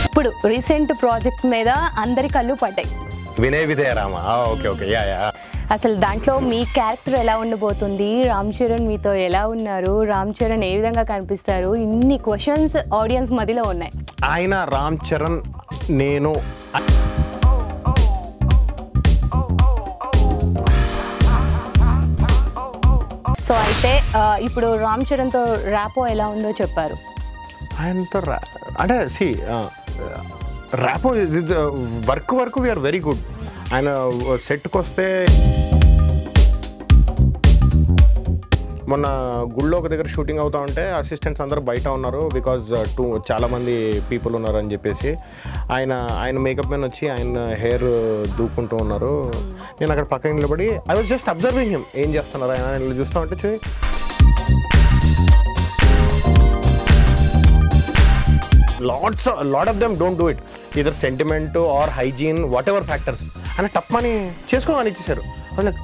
ఇప్పుడు recent project మీద అందరి కళ్ళు పడ్డాయి Vinay Vijaya Rama okay okay ya ya అసలు దాంట్లో మీ క్యారెక్టర్ ఎలా ఉండబోతుంది రామ్ చరణ్ మీతో ఎలా ఉన్నారు రామ్ చరణ్ ఏ విధంగా కనిపిస్తారు ఇన్ని క్వశ్చన్స్ ఆడియన్స్ మధ్యలో ఉన్నాయి ఆయన రామ్ చరణ్ నేను సో అయితే ఆ, ఇప్పుడు రామ్ చరణ్తో ర్యాపో ఎలా ఉందో చెప్పారు ఆయనతో రా- అంటే సి ర్యాపో వర్క్ వరకు వీఆర్ వెరీ గుడ్ ఆయన సెట్కి వస్తే మొన్న గుళ్ళో ఒక దగ్గర షూటింగ్ అవుతా ఉంటే అసిస్టెంట్స్ అందరూ బయట ఉన్నారు బికాజ్ టూ చాలా మంది పీపుల్ ఉన్నారు అని చెప్పేసి ఆయన ఆయన మేకప్ మ్యాన్ వచ్చి ఆయన హెయిర్ దూకుంటూ ఉన్నారు నేను అక్కడ పక్కన నిలబడి I was just observing him ఏం చేస్తున్నారు ఆయన ఆయన చూస్తూ ఉంటే చూసి lots lot of them don't do it either sentiment or hygiene whatever factors అని టప్మని చేసుకోమని ఇచ్చేసారు వాళ్ళకి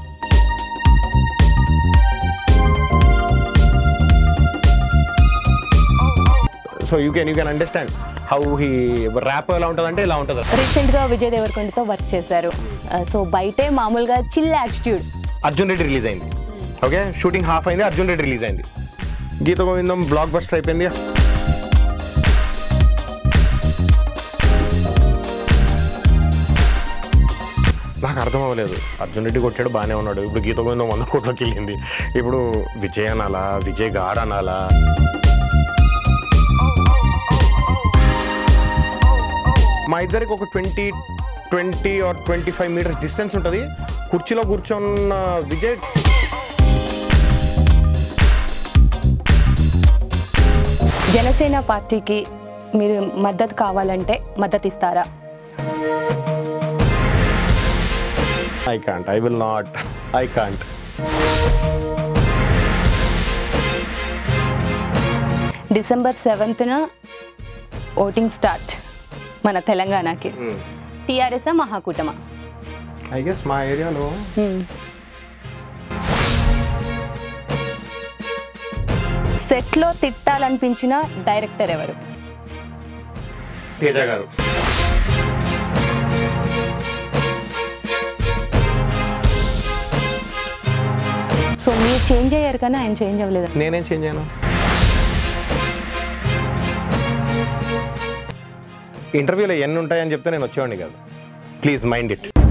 so you can you can understand how he rap ఎలా ఉంటుంది అంటే ఇలా ఉంటుంది రీసెంట్గా విజయ్ దేవరకొండతో వర్క్ చేశారు ఆ, సో బయటే మామూలుగా chill attitude Arjun Reddy release అయింది ఓకే షూటింగ్ హాఫ్ అయింది అర్జున్ రెడ్డి రిలీజ్ అయింది గీత గోవిందం బ్లాక్ బస్టర్ అయిపోయింది నాకు అర్థం అవ్వలేదు అర్జున్ రెడ్డి కొట్టాడు బాగానే ఉన్నాడు ఇప్పుడు గీత గోవిందం వంద కోట్లోకి వెళ్ళింది ఇప్పుడు విజయ్ అనాలా విజయ్ గాడ్ అనాలా మా ఇద్దరికి ఒక twenty twenty or twenty five meters distance ఉంటుంది కుర్చీలో కూర్చున్న విజయ్ జనసేన పార్టీకి మీరు మద్దతు కావాలంటే మద్దతు ఇస్తారా I can't I will not I can't December సెవెంత్న ఓటింగ్ స్టార్ట్ మన తెలంగాణకి టీఆర్ఎస్ మహాకూటమా ఐ గెస్ మా ఏరియాలో సెట్లో తిట్టాలనిపించిన డైరెక్టర్ ఎవరు తేజ గారు సో మీరు చేంజ్ అయ్యారు కానీ ఆయన చేంజ్ అవ్వలేదు నేనేం చేంజ్ అయ్యాను ఇంటర్వ్యూలో ఎన్ని ఉంటాయని చెప్తే నేను వచ్చేవాడిని కాదు ప్లీజ్ మైండ్ ఇట్